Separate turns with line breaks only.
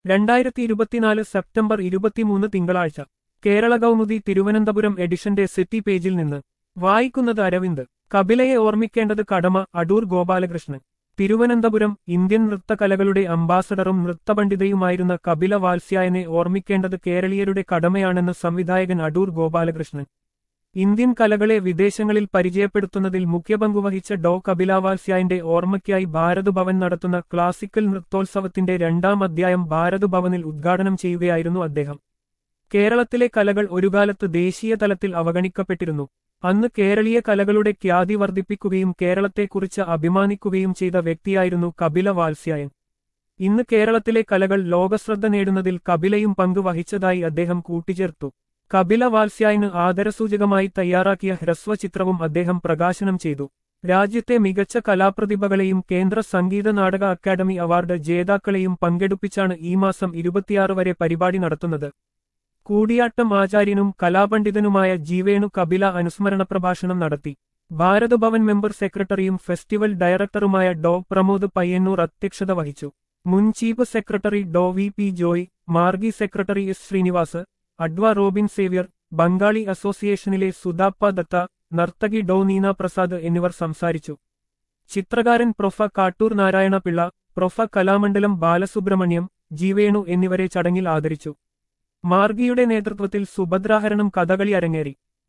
രണ്ടായിരത്തി ഇരുപത്തിനാല് സെപ്റ്റംബർ ഇരുപത്തിമൂന്ന് തിങ്കളാഴ്ച കേരള കൗമുദി തിരുവനന്തപുരം എഡിഷന്റെ സിറ്റി പേജിൽ നിന്ന് വായിക്കുന്നത് അരവിന്ദ് കപിലയെ ഓർമ്മിക്കേണ്ടത് കടമ അടൂർ ഗോപാലകൃഷ്ണൻ തിരുവനന്തപുരം ഇന്ത്യൻ നൃത്തകലകളുടെ അംബാസഡറും നൃത്തപണ്ഡിതയുമായിരുന്ന കപില വാത്സ്യായനെ ഓർമ്മിക്കേണ്ടത് കേരളീയരുടെ കടമയാണെന്ന് സംവിധായകൻ അടൂർ ഗോപാലകൃഷ്ണൻ ഇന്ത്യൻ കലകളെ വിദേശങ്ങളിൽ പരിചയപ്പെടുത്തുന്നതിൽ മുഖ്യപങ്കുവഹിച്ച ഡോ കപിലാവാൽസ്യായന്റെ ഓർമ്മയ്ക്കായി ഭാരത് ഭവൻ നടത്തുന്ന ക്ലാസിക്കൽ നൃത്തോത്സവത്തിന്റെ രണ്ടാം അധ്യായം ഭാരത് ഭവനിൽ ഉദ്ഘാടനം ചെയ്യുകയായിരുന്നു അദ്ദേഹം കേരളത്തിലെ കലകൾ ഒരുകാലത്ത് ദേശീയ തലത്തിൽ അവഗണിക്കപ്പെട്ടിരുന്നു അന്ന് കേരളീയ കലകളുടെ ഖ്യാതി വർദ്ധിപ്പിക്കുകയും കേരളത്തെക്കുറിച്ച് അഭിമാനിക്കുകയും ചെയ്ത വ്യക്തിയായിരുന്നു കപില വാത്സ്യായൻ ഇന്ന് കേരളത്തിലെ കലകൾ ലോകശ്രദ്ധ നേടുന്നതിൽ കപിലയും പങ്ക് വഹിച്ചതായി അദ്ദേഹം കൂട്ടിച്ചേർത്തു കപില വാത്സ്യായന് ആദരസൂചകമായി തയ്യാറാക്കിയ ഹ്രസ്വചിത്രവും അദ്ദേഹം പ്രകാശനം ചെയ്തു രാജ്യത്തെ മികച്ച കലാപ്രതിഭകളെയും കേന്ദ്ര സംഗീത നാടക അക്കാദമി അവാർഡ് ജേതാക്കളെയും പങ്കെടുപ്പിച്ചാണ് ഈ മാസം ഇരുപത്തിയാറ് വരെ പരിപാടി നടത്തുന്നത് കൂടിയാട്ടം ആചാര്യനും കലാപണ്ഡിതനുമായ ജീവേണു കപില അനുസ്മരണ പ്രഭാഷണം നടത്തി ഭാരത് ഭവൻ മെമ്പർ സെക്രട്ടറിയും ഫെസ്റ്റിവൽ ഡയറക്ടറുമായ ഡോ പ്രമോദ് പയ്യന്നൂർ അധ്യക്ഷത വഹിച്ചു മുൻ chief secretary Dr V P Joy Margi secretary S Srinivas Adv Robin Xavier Bengali അസോസിയേഷനിലെ സുധാപ്പ ദത്ത നർത്തകി ഡോ നീന പ്രസാദ് എന്നിവർ സംസാരിച്ചു ചിത്രകാരൻ പ്രൊഫ കാട്ടൂർ നാരായണ പിള്ള പ്രൊഫ കലാമണ്ഡലം ബാലസുബ്രഹ്മണ്യം ജീവേണു എന്നിവരെ ചടങ്ങിൽ ആദരിച്ചു മാർഗിയുടെ നേതൃത്വത്തിൽ സുഭദ്രാഹരണം കഥകളി അരങ്ങേറി